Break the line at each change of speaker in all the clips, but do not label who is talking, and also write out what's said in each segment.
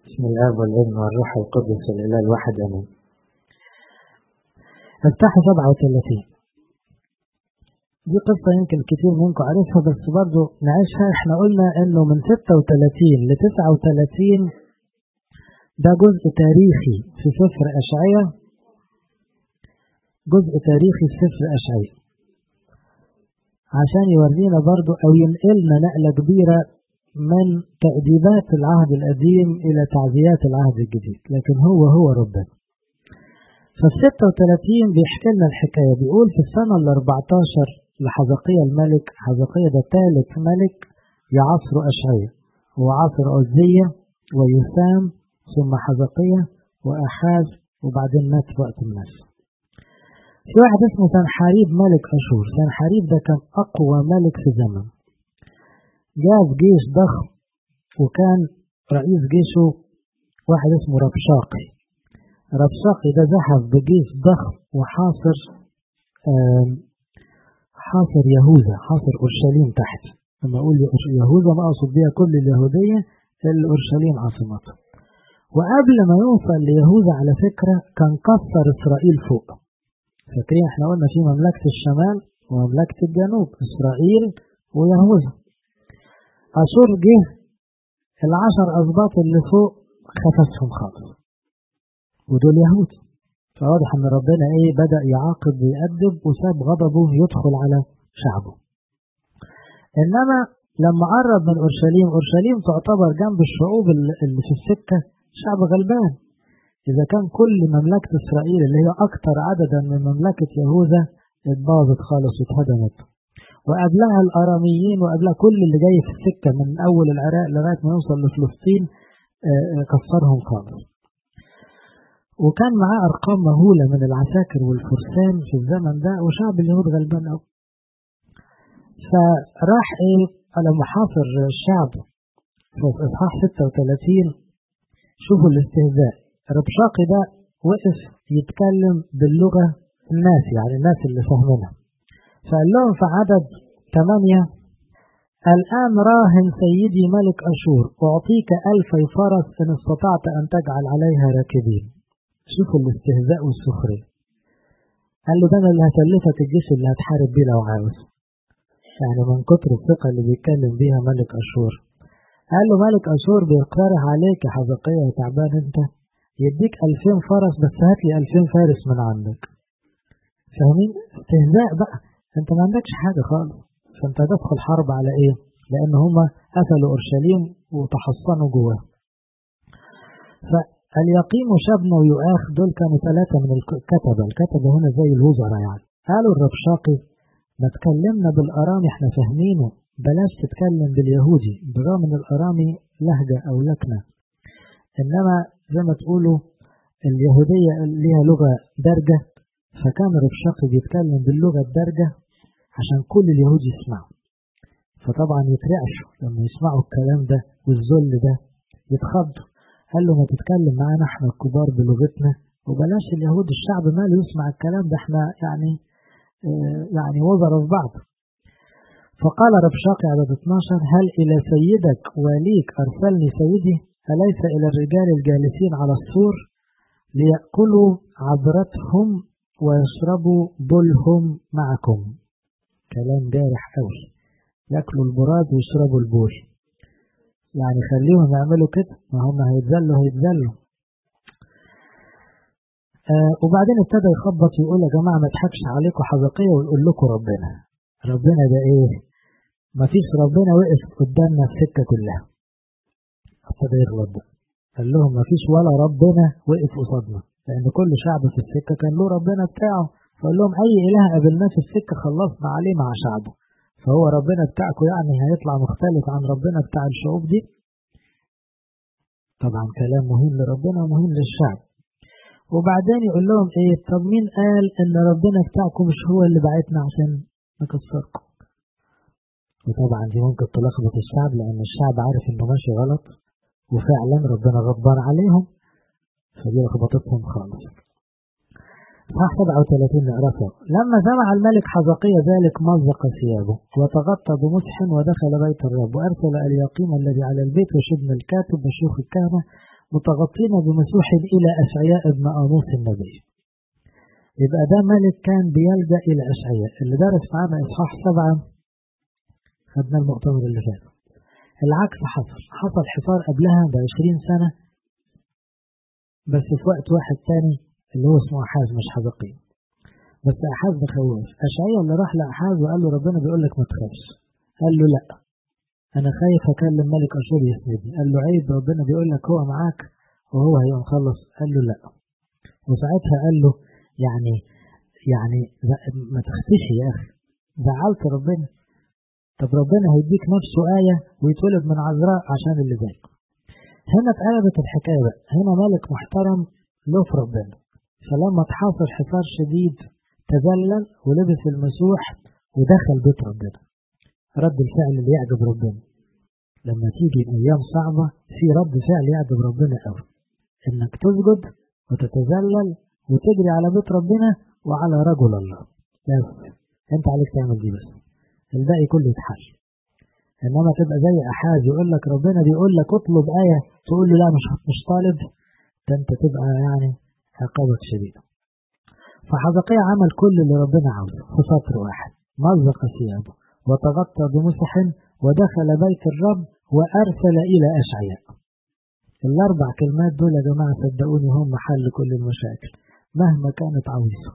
بسم الآب والابن والروح القدس الإله الواحد آمين. افتحوا 37 دي قصة يمكن كتير منكم عارفها بس برضو نعيشها احنا قلنا انه من 36 ل 39 ده جزء تاريخي في سفر أشعية جزء تاريخي في سفر أشعية عشان يورينا برضو أو ينقلنا نقلة كبيرة من تأديبات العهد القديم إلى تعزيات العهد الجديد لكن هو هو ربنا ففي 36 بيحكي لنا الحكاية بيقول في السنة ال 14 لحزقية الملك حزقية ده ثالث ملك يعصر أشعية وعصر عزية ويثام ثم حزقية وأحاز وبعدين مات في وقت الناس في واحد اسمه سنحاريب ملك أشور سنحاريب ده كان أقوى ملك في زمن جاب جيش ضخم وكان رئيس جيشه واحد اسمه ربشاقي ربشاقي ده ذهب بجيش ضخم وحاصر حاصر يهوذا حاصر أورشليم تحت لما أقول يهوذا ما أقصد بيها كل اليهودية إلا أورشليم عاصمته وقبل ما يوصل ليهوذا على فكرة كان كسر إسرائيل فوق فاكرين احنا قلنا في مملكة الشمال ومملكة الجنوب إسرائيل ويهوذا أشور جه العشر أسباط اللي فوق خفسهم خالص ودول يهود فواضح ان ربنا ايه بدأ يعاقب ويأدب وساب غضبه يدخل على شعبه انما لما قرب من اورشليم اورشليم تعتبر جنب الشعوب اللي في السكة شعب غلبان اذا كان كل مملكة اسرائيل اللي هي اكتر عددا من مملكة يهوذا اتباظت خالص واتهدمت وقبلها الاراميين وقبلها كل اللي جاي في السكة من اول العراق لغاية ما يوصل لفلسطين كسرهم خالص وكان معاه أرقام مهولة من العساكر والفرسان في الزمن ده وشعب اليهود غلبان أوي. فراح إيه على محاصر الشعب في إصحاح 36 شوفوا الاستهزاء ربشاقي ده وقف يتكلم باللغة الناس يعني الناس اللي فاهمينها فقال لهم في عدد 8 الآن راهن سيدي ملك أشور أعطيك ألفي فرس إن استطعت أن تجعل عليها راكبين شوفوا الاستهزاء والسخرية قال له ده انا اللي هكلفك الجيش اللي هتحارب بيه لو عاوز يعني من كتر الثقة اللي بيتكلم بيها ملك أشور قال له ملك أشور بيقترح عليك يا حزقية يا تعبان انت يديك ألفين فرس بس هات لي ألفين فارس من عندك فاهمين استهزاء بقى انت ما عندكش حاجة خالص فانت هتدخل حرب على ايه لان هما قتلوا اورشليم وتحصنوا جواه اليقيم وشبنا ويؤاخ دول كانوا ثلاثة من الكتبة الكتبة هنا زي الوزراء يعني قالوا الربشاقي ما تكلمنا بالأرامي احنا فاهمينه بلاش تتكلم باليهودي بالرغم ان الأرامي لهجة أو لكنة إنما زي ما تقولوا اليهودية ليها لغة درجة فكان الربشاقي بيتكلم باللغة الدرجة عشان كل اليهود يسمعوا فطبعا يترعشوا لما يسمعوا الكلام ده والذل ده يتخضوا قال له ما تتكلم معانا احنا الكبار بلغتنا وبلاش اليهود الشعب ماله يسمع الكلام ده احنا يعني اه يعني وزراء في بعض فقال ربشاقي عدد 12 هل إلى سيدك وليك أرسلني سيدي أليس إلى الرجال الجالسين على السور ليأكلوا عبرتهم ويشربوا بولهم معكم كلام جارح قوي يأكلوا البراد ويشربوا البول يعني خليهم يعملوا كده ما هم هيتذلوا هيتذلوا آه وبعدين ابتدى يخبط يقول يا جماعة ما تضحكش عليكم حزقية ويقول لكم ربنا ربنا ده ايه ما فيش ربنا وقف قدامنا السكة كلها ابتدى يغلط قال لهم ما فيش ولا ربنا وقف قصادنا لأن كل شعب في السكة كان له ربنا بتاعه فقال لهم أي إله قابلناه في السكة خلصنا عليه مع شعبه فهو ربنا بتاعكم يعني هيطلع مختلف عن ربنا بتاع الشعوب دي طبعا كلام مهم لربنا ومهم للشعب وبعدين يقول لهم ايه طب مين قال ان ربنا بتاعكم مش هو اللي بعتنا عشان نكسركم وطبعا دي ممكن تلخبط الشعب لان الشعب عارف انه ماشي غلط وفعلا ربنا غضبان عليهم فدي لخبطتهم خالص صح 37 نقرأه لما سمع الملك حزقية ذلك مزق ثيابه وتغطى بمسح ودخل بيت الرب وأرسل اليقيم الذي على البيت وشبن الكاتب وشيوخ الكهنة متغطين بمسوح إلى أشعياء ابن آموس النبي يبقى ده ملك كان بيلجأ إلى أشعياء اللي درس معانا إصحاح سبعة خدنا المؤتمر اللي فات العكس حصل حصل حصار قبلها بعشرين سنة بس في وقت واحد تاني اللي هو اسمه أحاز مش حزقين بس أحاز ده خواف أشعياء اللي راح لأحاز وقال له ربنا بيقول لك ما تخافش قال له لأ أنا خايف أكلم ملك أشور يسندني قال له عيب ربنا بيقول لك هو معاك وهو هيقوم خلص قال له لأ وساعتها قال له يعني يعني ما تختش يا أخي زعلت ربنا طب ربنا هيديك نفسه آية ويتولد من عذراء عشان اللي زيك هنا اتقلبت الحكاية بقى هنا ملك محترم له في ربنا فلما اتحاصر حصار شديد تذلل ولبس المسوح ودخل بيت ربنا رد الفعل اللي يعجب ربنا لما تيجي أيام صعبة في رد فعل يعجب ربنا قوي إنك تسجد وتتذلل وتجري على بيت ربنا وعلى رجل الله بس أنت عليك تعمل دي بس الباقي كله يتحل إنما تبقى زي أحاز يقول لك ربنا بيقول لك اطلب آية تقول له لا مش مش طالب ده أنت تبقى يعني عقابك شديدة فحزقية عمل كل اللي ربنا عاوزه في سطر واحد مزق ثيابه وتغطى بمسح ودخل بيت الرب وأرسل إلى أشعياء الأربع كلمات دول يا جماعة صدقوني هم حل كل المشاكل مهما كانت عويصة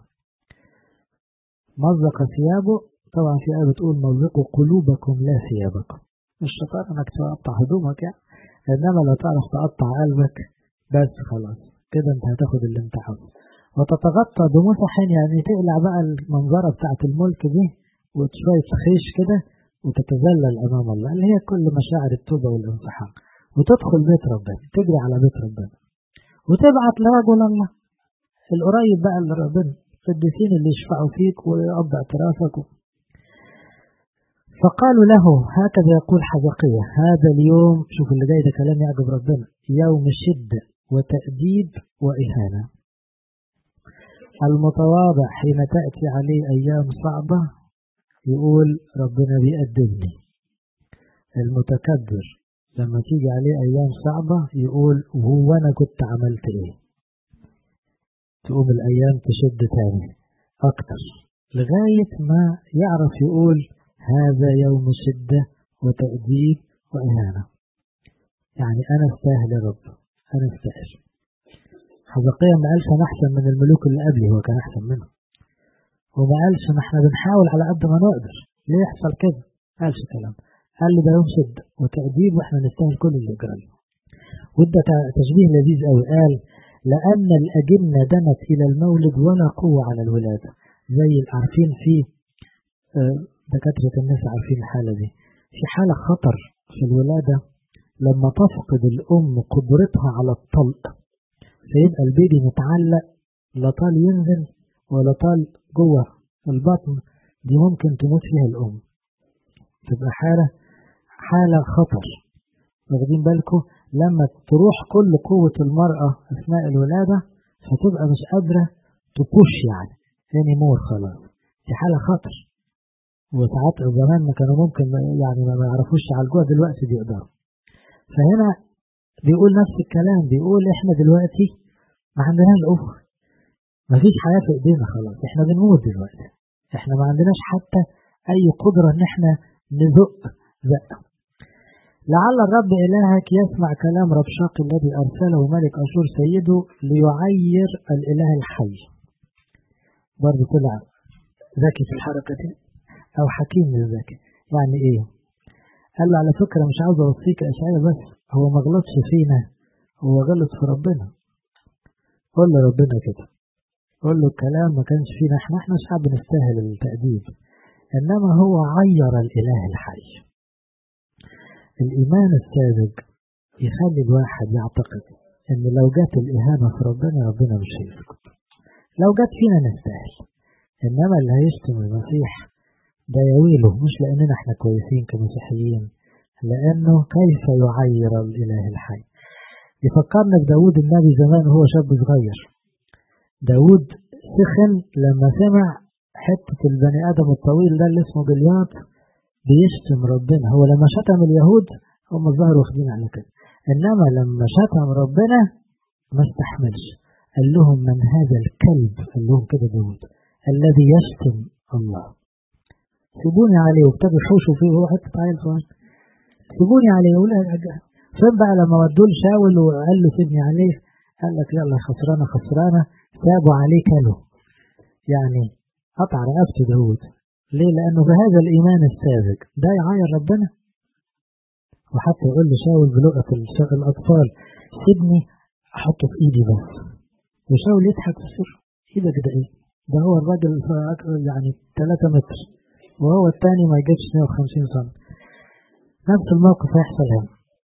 مزق ثيابه طبعا في آية بتقول مزقوا قلوبكم لا ثيابكم مش شطار انك تقطع هدومك يعني انما لو تعرف تقطع قلبك بس خلاص كده انت هتاخد اللي انت عاوزه وتتغطى بمسح يعني تقلع بقى المنظرة بتاعت الملك دي وشوية خيش كده وتتذلل أمام الله اللي هي كل مشاعر التوبة والانصحاق وتدخل بيت ربنا تجري على بيت ربنا وتبعت لرجل الله القريب بقى اللي ربنا القديسين اللي يشفعوا فيك ويقضي اعترافك فقالوا له هكذا يقول حزقية هذا اليوم شوف اللي جاي ده كلام يعجب ربنا يوم شدة وتأديب وإهانة المتواضع حين تأتي عليه أيام صعبة يقول ربنا بيأدبني المتكبر لما تيجي عليه أيام صعبة يقول وهو أنا كنت عملت إيه تقوم الأيام تشد تاني أكتر لغاية ما يعرف يقول هذا يوم شدة وتأديب وإهانة يعني أنا استاهل يا رب أنا استاهل حزقيا ما قالش أنا أحسن من الملوك اللي قبلي هو كان أحسن منه وما قالش ما احنا بنحاول على قد ما نقدر ليه يحصل كده قالش كلام قال لي ده يوم شدة وتأديب واحنا نستاهل كل اللي يجرى وده تشبيه لذيذ قوي قال لأن الأجنة دنت إلى المولد ولا قوة على الولادة زي عارفين في دكاترة الناس عارفين الحالة دي في حالة خطر في الولادة لما تفقد الأم قدرتها على الطلق فيبقى البيبي متعلق لا طال ينزل ولا طال جوه البطن دي ممكن تموت فيها الأم تبقى حالة حالة خطر واخدين بالكم لما تروح كل قوة المرأة أثناء الولادة فتبقى مش قادرة تبوش يعني يعني مور خلاص دي حالة خطر وساعات زمان ما كانوا ممكن يعني ما يعرفوش يعالجوها دلوقتي بيقدروا فهنا بيقول نفس الكلام بيقول احنا دلوقتي ما عندناش أخر ما فيش حياة في ايدينا خلاص احنا بنموت دلوقتي احنا ما عندناش حتى اي قدرة ان احنا نزق زق لعل الرب إلهك يسمع كلام ربشاق الذي أرسله ملك أشور سيده ليعير الإله الحي برضه طلع ذكي في الحركة دي أو حكيم للذكي يعني إيه قال له على فكرة مش عاوز أوصيك أشعية بس هو ما غلطش فينا هو غلط في ربنا قول له ربنا كده قول له الكلام ما كانش فينا احنا احنا شعب نستاهل التأديب إنما هو عير الإله الحي الإيمان الساذج يخلي الواحد يعتقد إن لو جت الإهانة في ربنا ربنا مش هيسكت لو جت فينا نستاهل إنما اللي هيشتم المسيح ده يويله مش لأننا احنا كويسين كمسيحيين لأنه كيف يعير الإله الحي يفكرنا بداود النبي زمان وهو شاب صغير داود سخن لما سمع حتة البني آدم الطويل ده اللي اسمه جليات بيشتم ربنا هو لما شتم اليهود هم الظاهر واخدين على كده إنما لما شتم ربنا ما استحملش قال لهم من هذا الكلب قال لهم كده داود الذي يشتم الله سيبوني عليه وابتدوا يحوشوا فيه وهو حتى عيل صغير سيبوني عليه ولا فين بقى لما ودوه لشاول وقال له سيبني عليه قال لك يلا خسرانة خسرانة سابوا عليه كله يعني قطع رقبته داود ليه لأنه بهذا الإيمان الساذج ده يعاير ربنا وحتى يقول لشاول بلغة الأطفال سيبني أحطه في إيدي بس وشاول يضحك في السر إيدك ده إيه ده هو الراجل يعني 3 متر وهو الثاني ما يجيبش 150 سم نفس الموقف هيحصل هنا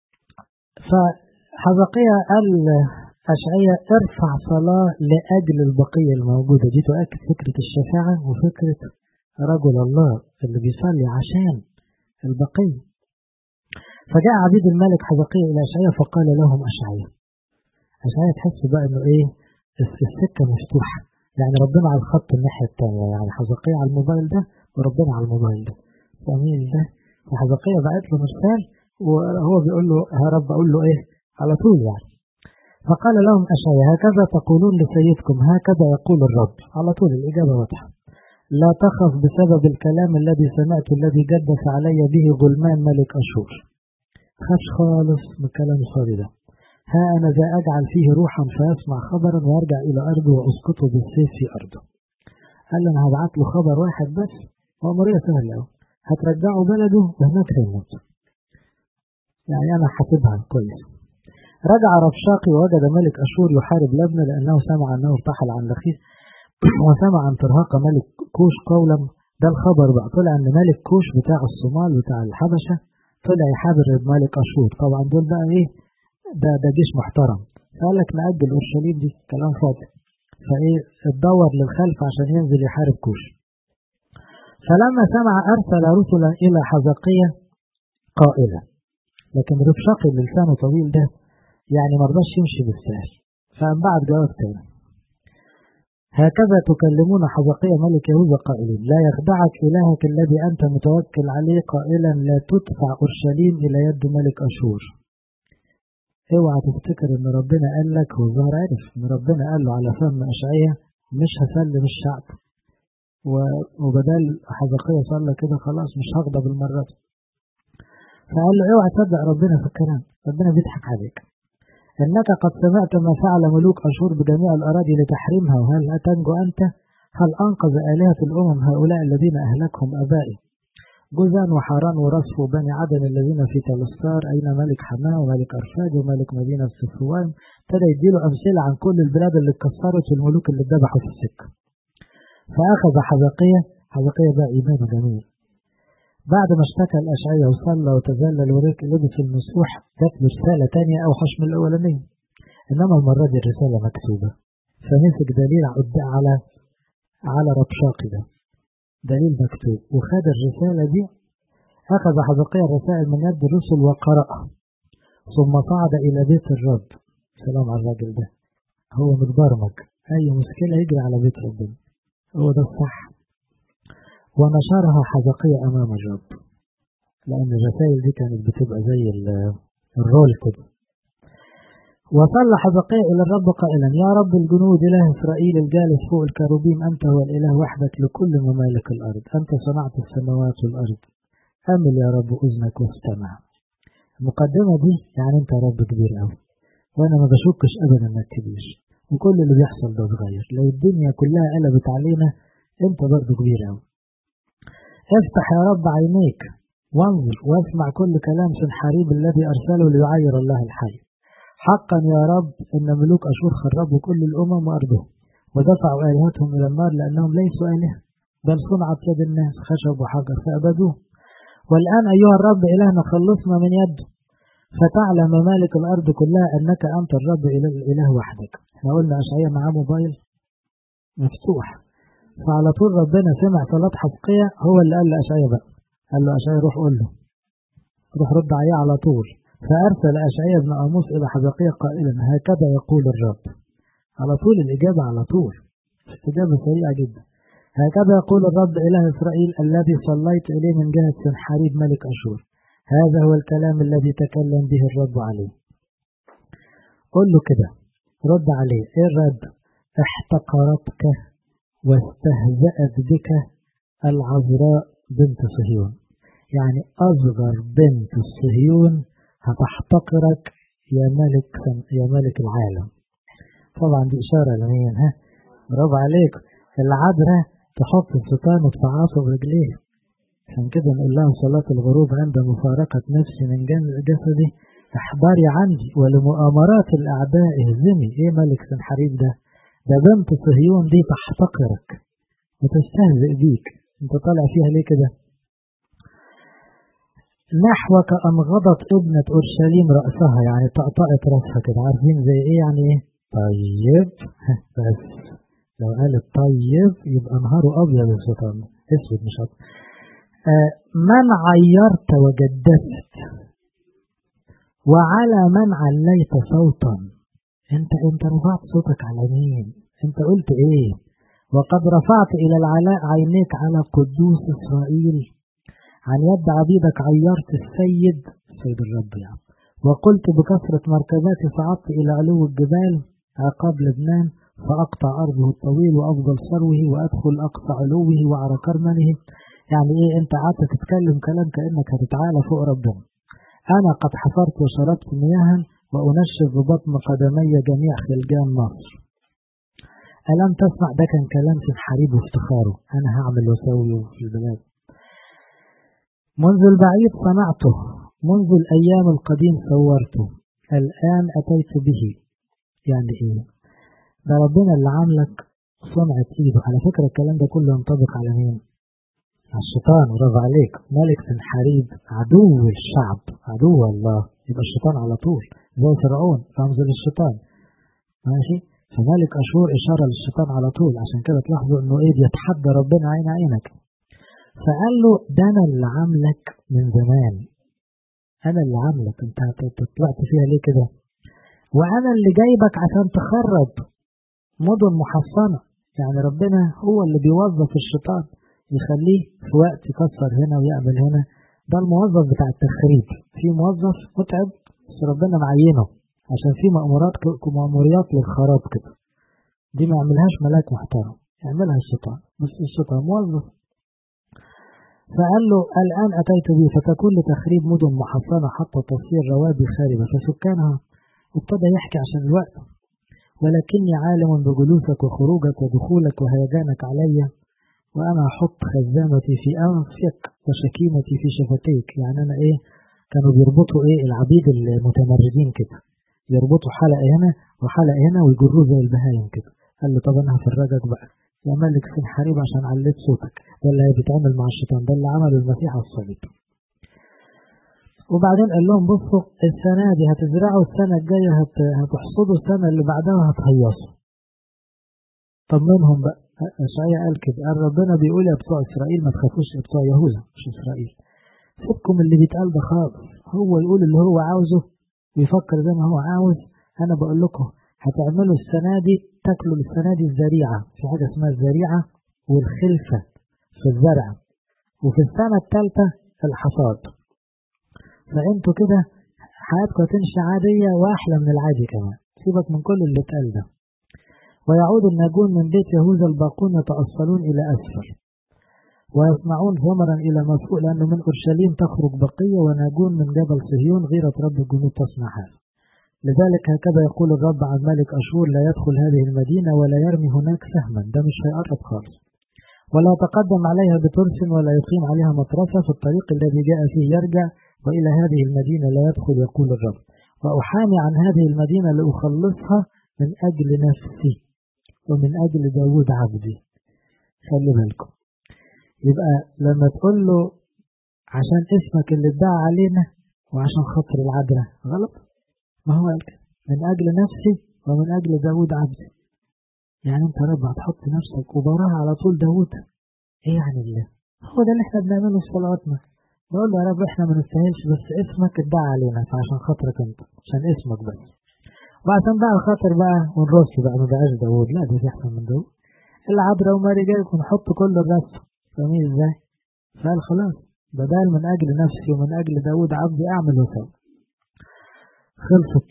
فحزقية قال أشعية ارفع صلاة لأجل البقية الموجودة دي تؤكد فكرة الشفاعة وفكرة رجل الله اللي بيصلي عشان البقية فجاء عبيد الملك حزقية إلى أشعية فقال لهم أشعية أشعية تحس بقى إنه إيه السكة مفتوحة يعني ربنا على الخط الناحية التانية يعني حزقية على الموبايل ده وربنا على الموبايل ده فاهمين ده فحزقية بعت له مرسال وهو بيقول له يا رب أقول له إيه على طول يعني فقال لهم أشعيا هكذا تقولون لسيدكم هكذا يقول الرب على طول الإجابة واضحة لا تخف بسبب الكلام الذي سمعت الذي جدف علي به غلمان ملك أشور خافش خالص من الكلام الفاضي ده ها أنا ذا أجعل فيه روحا فيسمع خبرا ويرجع إلى أرضه وأسقطه بالسيف في أرضه قال له أنا هبعت له خبر واحد بس هو مريض سهل أوي هترجعه بلده وهناك هيموت يعني أنا حاسبها كويس رجع ربشاقي ووجد ملك أشور يحارب لبنى لأنه سمع أنه ارتحل عن لخيس وسمع عن ترهاق ملك كوش قولا ده الخبر بقى طلع أن ملك كوش بتاع الصومال بتاع الحبشة طلع يحارب ملك أشور طبعا دول بقى إيه ده ده جيش محترم فقال لك نأجل أورشليم دي كلام فاضي فإيه اتدور للخلف عشان ينزل يحارب كوش فلما سمع أرسل رسلا إلى حزقية قائلا لكن رفشاقي اللي لسانه طويل ده يعني مرضاش يمشي بالسهل فقام بعد جواب تاني هكذا تكلمون حزقية ملك يهوذا قائلين لا يخدعك إلهك الذي أنت متوكل عليه قائلا لا تدفع أورشليم إلى يد ملك أشور اوعى تفتكر ان ربنا قال لك والظاهر عارف ان ربنا قال له على فم اشعية مش هسلم الشعب وبدال حزقية صلى كده خلاص مش هغضب المرة دي فقال له اوعى تصدق ربنا في الكلام ربنا بيضحك عليك انك قد سمعت ما فعل ملوك اشور بجميع الاراضي لتحريمها وهل تنجو انت هل انقذ الهة الامم هؤلاء الذين اهلكهم ابائي جزان وحران ورصف وبني عدن الذين في تلستار أين ملك حماه وملك أرفاد وملك مدينة صفوان ابتدى يديله أمثلة عن كل البلاد اللي اتكسرت والملوك اللي اتذبحوا في السكة فأخذ حزقية حزقية بقى إيمان جميل بعد ما اشتكى الأشعية وصلى وتذلل وريك لبس المسوح جات له رسالة تانية أوحش من الأولانية إنما المرة دي الرسالة مكتوبة فمسك دليل على على ربشاقي ده دليل مكتوب وخد الرسالة دي أخذ حزقية الرسائل من يد الرسل وقرأها ثم صعد إلى بيت الرب سلام على الراجل ده هو متبرمج أي مشكلة يجري على بيت ربنا هو ده الصح ونشرها حزقية أمام الرب لأن الرسائل دي كانت بتبقى زي الرول كده وصلى حزقية إلى الرب قائلا يا رب الجنود إله إسرائيل الجالس فوق الكروبيم أنت هو الإله وحدك لكل ممالك الأرض أنت صنعت السماوات والأرض أمل يا رب أذنك واستمع المقدمة دي يعني أنت رب كبير أوي وأنا ما بشكش أبدا إنك كبير وكل اللي بيحصل ده صغير لو الدنيا كلها قلبت علينا أنت برضه كبير أوي افتح يا رب عينيك وانظر واسمع كل كلام سنحاريب الذي أرسله ليعير الله الحي حقا يا رب إن ملوك أشور خربوا كل الأمم وأرضهم ودفعوا آلهتهم إلى النار لأنهم ليسوا آلهة بل صنعت يد الناس خشب وحجر فأبدوه والآن أيها الرب إلهنا خلصنا من يده فتعلم ممالك الأرض كلها أنك أنت الرب الإله وحدك احنا قلنا أشعية معاه موبايل مفتوح فعلى طول ربنا سمع صلاة حزقية هو اللي قال لأشعية بقى قال له أشعية روح قول له روح رد عليه على طول فأرسل أشعية بن أموس إلى حزقية قائلا هكذا يقول الرب على طول الإجابة على طول استجابة سريعة جدا هكذا يقول الرب إله إسرائيل الذي صليت إليه من جهة سنحاريب ملك أشور هذا هو الكلام الذي تكلم به الرب عليه قول له كده رد عليه ايه الرد احتقرتك واستهزأت بك العذراء بنت صهيون يعني أصغر بنت الصهيون هتحتقرك يا ملك يا ملك العالم طبعا دي إشارة لمين ها برافو عليك العذراء تحط الستان وتفعصه برجليه عشان كده نقول لها صلاة الغروب عند مفارقة نفسي من جسدي احضري عندي ولمؤامرات الأعداء اهزمي ايه ملك سنحريب ده ده بنت صهيون دي تحتقرك وتستهزئ بيك انت طالع فيها ليه كده نحوك أنغضت ابنة أورشليم رأسها يعني طقطقت رأسها كده عارفين زي ايه يعني ايه طيب بس لو قالت طيب يبقى نهاره أبيض الشيطان اسود مش أبيض آه من عيرت وجدست وعلى من عليت صوتا انت انت رفعت صوتك على مين انت قلت ايه وقد رفعت الى العلاء عينيك على قدوس اسرائيل عن يد عبيدك عيرت السيد سيد الرب يعني وقلت بكثرة مركباتي صعدت إلى علو الجبال عقاب لبنان فأقطع أرضه الطويل وأفضل ثروه وأدخل أقصى علوه وعلى كرمنه يعني إيه أنت قعدت تتكلم كلام كأنك هتتعالى فوق ربنا أنا قد حفرت وشربت مياها وأنشف ببطن قدمي جميع خلجان مصر ألم تسمع ده كان كلام في الحريب وافتخاره أنا هعمل وسوي في البلاد منذ البعيد صنعته منذ الأيام القديم صورته الآن أتيت به يعني إيه ده ربنا اللي عاملك صنعة إيده على فكرة الكلام ده كله ينطبق على مين على الشيطان ورضى عليك ملك سنحريب عدو الشعب عدو الله يبقى الشيطان على طول زي فرعون رمز للشيطان ماشي فملك أشور إشارة للشيطان على طول عشان كده تلاحظوا إنه إيه بيتحدى ربنا عين عينك فقال له ده أنا اللي عاملك من زمان أنا اللي عاملك أنت طلعت فيها ليه كده وأنا اللي جايبك عشان تخرب مدن محصنة يعني ربنا هو اللي بيوظف الشيطان يخليه في وقت يكسر هنا ويعمل هنا ده الموظف بتاع التخريب في موظف متعب بس ربنا معينه عشان في مأمورات مأموريات للخراب كده دي ما يعملهاش ملاك محترم يعملها الشيطان بس الشيطان موظف فقال له الآن أتيت به فتكون لتخريب مدن محصنة حتى تصير روابي خاربة فسكانها وابتدى يحكي عشان الوقت ولكني عالم بجلوسك وخروجك ودخولك وهيجانك علي وأنا أحط خزامتي في أنفك وشكيمتي في شفتيك يعني أنا إيه كانوا بيربطوا إيه العبيد المتمردين كده يربطوا حلقة هنا وحلقة هنا ويجروه زي البهايم كده قال له طب أنا هفرجك بقى يا ملك في الحريب عشان عليت صوتك ده اللي بيتعمل مع الشيطان ده اللي عمله المسيح على الصليب وبعدين قال لهم بصوا السنة دي هتزرعوا السنة الجاية هت... هتحصدوا السنة اللي بعدها هتهيصوا طمنهم بقى اشعياء قال كده قال ربنا بيقول يا بتوع اسرائيل ما تخافوش يا بتوع يهوذا مش اسرائيل سيبكم اللي بيتقال ده خالص هو يقول اللي هو عاوزه ويفكر زي ما هو عاوز انا بقول لكم هتعملوا السنة دي تاكلوا السنة دي الزريعة في حاجة اسمها الزريعة والخلفة في الزرع وفي السنة الثالثة الحصاد فانتوا كده حياتكم هتمشي عادية وأحلى من العادي كمان سيبك من كل اللي اتقال ده ويعود الناجون من بيت يهوذا الباقون يتأصلون إلى أسفل ويصنعون ثمرا إلى مفوق لأنه من أورشليم تخرج بقية وناجون من جبل صهيون غيرة رب الجنود تصنع هذا لذلك هكذا يقول الرب عن ملك أشور لا يدخل هذه المدينة ولا يرمي هناك سهما ده مش هيقرب خالص ولا يتقدم عليها بترس ولا يقيم عليها مطرسة في الطريق الذي جاء فيه يرجع وإلى هذه المدينة لا يدخل يقول الرب وأحامي عن هذه المدينة لأخلصها من أجل نفسي ومن أجل داود عبدي خلي بالكم يبقى لما تقول له عشان اسمك اللي ادعى علينا وعشان خاطر العذراء غلط ما هو قال كده من أجل نفسي ومن أجل داود عبدي يعني انت رب هتحط نفسك وبراها على طول داود ايه يعني الله هو ده اللي احنا بنعمله في صلواتنا بقول له يا رب احنا ما نستاهلش بس اسمك ادعى علينا فعشان خاطرك انت عشان اسمك بس وعشان بقى الخاطر بقى ونرص بقى ما بقاش داود لا ده في احسن من داود العذراء وماري جايك ونحط كل الرص فاهمين ازاي؟ فقال خلاص بدل من اجل نفسي ومن اجل داود عبدي اعمل وسوي خلصت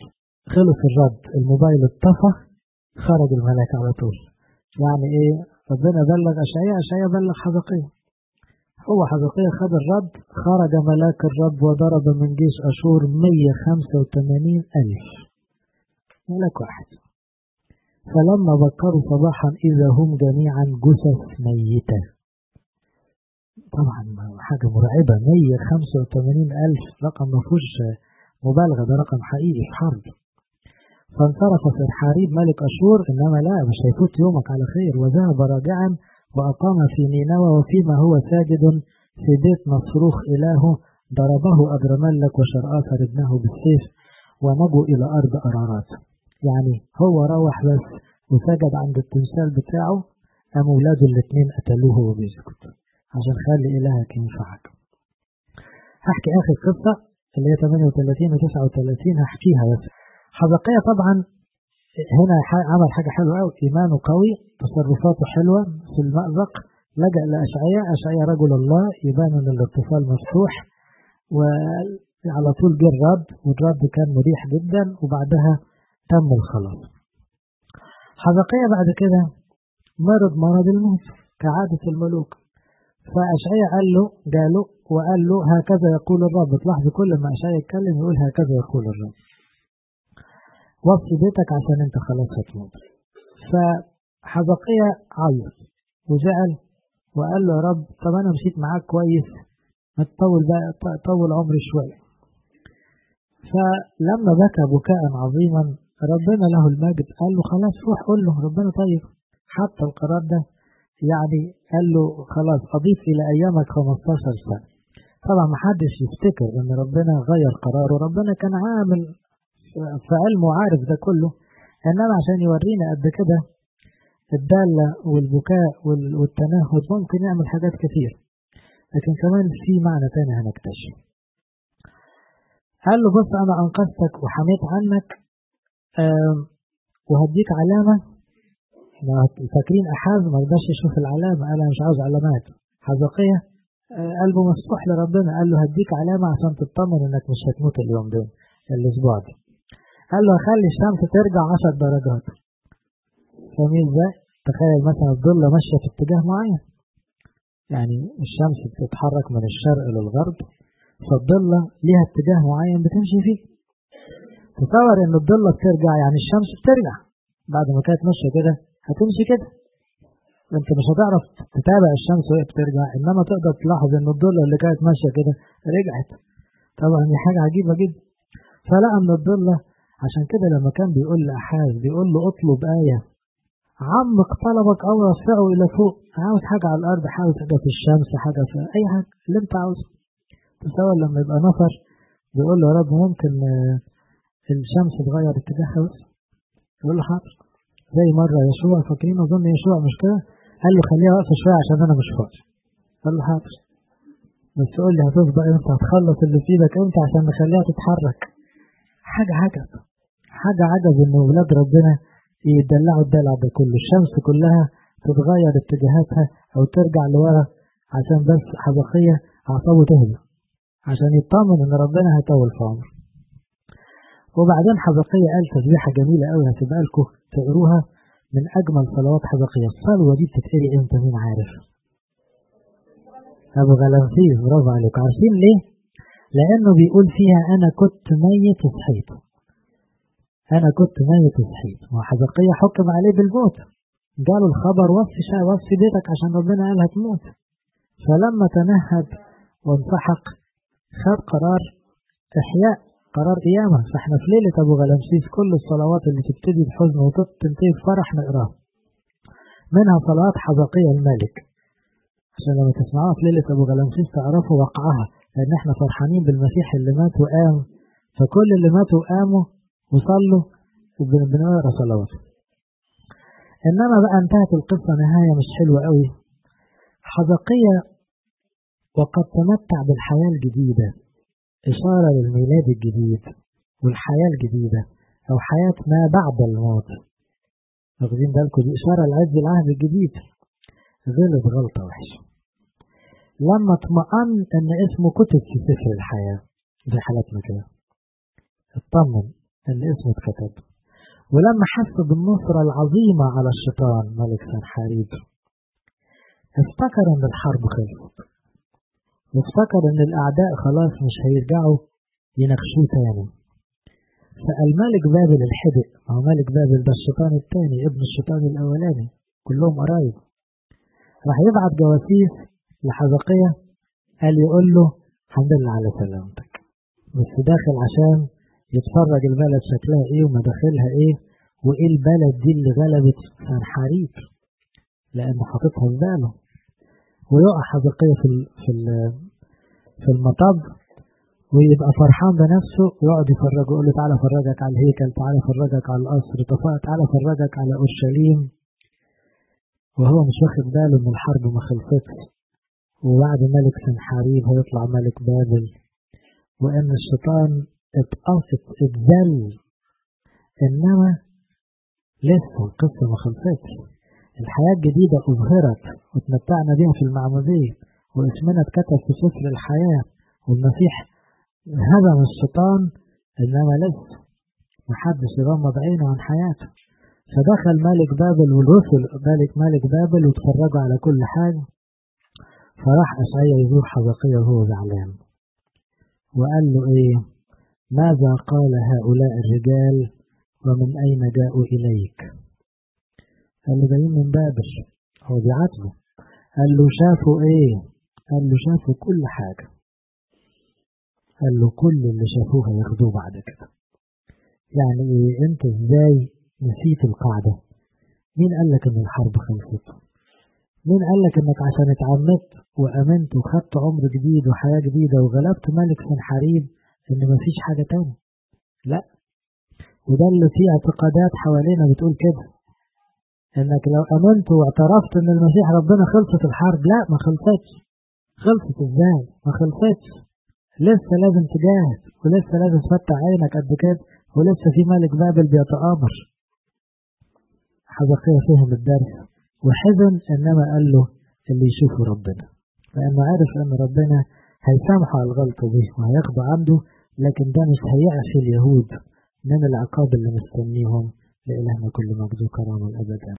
خلص الرد الموبايل اتطفى خرج الملاك على طول يعني ايه ربنا بلغ أشعياء أشعياء بلغ حزقية هو حزقية خد الرد خرج ملاك الرب وضرب من جيش أشور 185 ألف ملك واحد فلما بكروا صباحا إذا هم جميعا جثث ميتة طبعا حاجة مرعبة 185 ألف رقم ما فيهوش مبالغة ده رقم حقيقي في حرب فانصرف سرحاريب ملك أشور إنما لا مش هيفوت يومك على خير وذهب راجعا وأقام في نينوى وفيما هو ساجد في بيت مصروخ إلهه ضربه أدرملك وشرآثر ابنه بالسيف ونجوا إلى أرض أرارات يعني هو روح بس وسجد عند التمثال بتاعه قام ولاده الاثنين قتلوه وهو بيسكت عشان خلي إلهك ينفعك هحكي آخر قصة اللي هي 38 و 39 هحكيها بس حزقية طبعا هنا عمل حاجة حلوة قوي إيمانه قوي تصرفاته حلوة في المأزق لجأ لأشعياء أشعياء رجل الله يبان أن الاتصال مفتوح وعلى طول جه الرد والرد كان مريح جدا وبعدها تم الخلاص حزقية بعد كده مرض مرض الموت كعادة الملوك فأشعياء قال له جاله وقال له هكذا يقول الرب تلاحظوا كل ما أشعياء يتكلم يقول هكذا يقول الرب وصي بيتك عشان انت خلاص هتموت فحزقية عيط وزعل وقال له يا رب طب انا مشيت معاك كويس ما تطول بقى طول عمري شوية فلما بكى بكاء عظيما ربنا له المجد قال له خلاص روح قول له ربنا طيب حتى القرار ده يعني قال له خلاص أضيف إلى أيامك 15 سنة طبعا ما حدش يفتكر ان ربنا غير قراره ربنا كان عامل في علمه عارف ده كله انما عشان يورينا قد كده الدالة والبكاء والتنهد ممكن يعمل حاجات كتير لكن كمان في معنى تاني هنكتشف قال له بص انا انقذتك وحميت عنك وهديك علامة فاكرين احاز ما رضاش يشوف العلامة قال انا مش عاوز علامات حزقية قلبه مفتوح لربنا قال له هديك علامة عشان تطمن انك مش هتموت اليوم ده الاسبوع ده قال له خلي الشمس ترجع 10 درجات فاهمين ازاي؟ تخيل مثلا الضلة ماشية في اتجاه معين يعني الشمس بتتحرك من الشرق للغرب فالضلة ليها اتجاه معين بتمشي فيه تصور ان الضلة بترجع يعني الشمس بترجع بعد ما كانت ماشية كده هتمشي كده انت مش هتعرف تتابع الشمس وهي بترجع انما تقدر تلاحظ ان الضلة اللي كانت ماشية كده رجعت طبعا دي حاجة عجيبة جدا فلقى ان الضلة عشان كده لما كان بيقول لأحاز بيقول له اطلب آية عمق طلبك أو رفعه إلى فوق عاوز حاجة على الأرض حاول حاجة في الشمس حاجة في أي حاجة اللي أنت عاوزه تصور لما يبقى نفر بيقول له يا رب ممكن الشمس تغير اتجاهها بس يقول له حاضر زي مرة يشوع فاكرين أظن يشوع مش كده قال له خليها واقفة شوية عشان أنا مش فاضي قال له حاضر بس قول لي هتفضى امتى هتخلص اللي في ايدك امتى عشان نخليها تتحرك حاجة عجب حاجة عجب ان ولاد ربنا يدلعوا الدلع ده كله الشمس كلها تتغير اتجاهاتها او ترجع لورا عشان بس حبقية اعصابه تهدى عشان يطمن ان ربنا هيطول في عمره وبعدين حبقية قال تسبيحة جميلة قوي هتبقى لكم تقروها من اجمل صلوات حبقية الصلوة دي بتتقري امتى مين عارف ابو غلنفيس برافو عليك عارفين ليه لانه بيقول فيها انا كنت ميت وصحيت انا كنت ميت وصحيت وحزقية حكم عليه بالموت قالوا الخبر وصي شا وصي بيتك عشان ربنا قال هتموت فلما تنهد وانسحق خد قرار احياء قرار قيامة فاحنا في ليلة ابو غلمسيس كل الصلوات اللي تبتدي بحزن وتنتهي بفرح نقراها منها صلوات حزقية الملك عشان لما تسمعوها في ليلة ابو غلمسيس تعرفوا وقعها لان احنا فرحانين بالمسيح اللي مات وقام فكل اللي ماتوا وقاموا وصلوا وبنقرا صلوات انما بقى انتهت القصة نهاية مش حلوة قوي حزقية وقد تمتع بالحياة الجديدة إشارة للميلاد الجديد والحياة الجديدة أو حياة ما بعد الموت واخدين بالكم دي إشارة لعز العهد الجديد غلط غلطة وحشة لما اطمأن ان اسمه كتب في سفر الحياة زي حالتنا كده اطمن إن اسمه اتكتب ولما حس بالنصرة العظيمة على الشيطان ملك سنحاريب افتكر ان الحرب خلصت وافتكر ان الاعداء خلاص مش هيرجعوا يناقشوه تاني فقال ملك بابل الحدق هو ملك بابل ده الشيطان التاني ابن الشيطان الاولاني كلهم قرايب راح يبعت جواسيس لحزقية قال يقول له الحمد لله على سلامتك بس داخل عشان يتفرج البلد شكلها ايه ومداخلها ايه وايه البلد دي اللي غلبت سنحاريب لان حاططها في باله ويقع حزقية في في في المطب ويبقى فرحان بنفسه ويقعد يفرجه يقول له تعالى افرجك على الهيكل تعالى افرجك على القصر تعالى افرجك على اورشليم وهو مش واخد باله ان الحرب ما خلصتش وبعد ملك سنحاريب هيطلع ملك بابل وان الشيطان اتقصت اتذل انما لسه القصه ما خلصتش الحياه الجديده اظهرت وتمتعنا بها في المعموديه واسمنا اتكتب في سفر الحياه والمسيح هزم الشيطان انما لسه محدش يغمض عينه عن حياته فدخل ملك بابل والرسل ملك ملك بابل واتفرجوا على كل حاجه فراح اشعيا يزور حزقية وهو زعلان وقال له ايه ماذا قال هؤلاء الرجال ومن اين جاءوا اليك قال له جايين من بابل هو بيعاتبه قال له شافوا ايه قال له شافوا كل حاجة قال له كل اللي شافوه هياخدوه بعد كده يعني ايه انت ازاي نسيت القاعدة مين قال لك ان الحرب خلصت مين قال لك انك عشان اتعمدت وامنت وخدت عمر جديد وحياة جديدة وغلبت ملك سنحاريب ان مفيش حاجة تاني لا وده اللي فيه اعتقادات حوالينا بتقول كده انك لو امنت واعترفت ان المسيح ربنا خلصت الحرب لا ما خلصتش خلصت ازاي ما خلصتش لسه لازم تجاهد ولسه لازم تفتح عينك قد كده ولسه في ملك بابل بيتآمر حزقية فهم الدرس وحزن انما قال له اللي يشوفه ربنا لانه عارف ان ربنا هيسامحه على الغلطة دي وهياخده عنده لكن ده مش هيعفي اليهود من العقاب اللي مستنيهم لإلهنا كل مجد وكرامة الأبد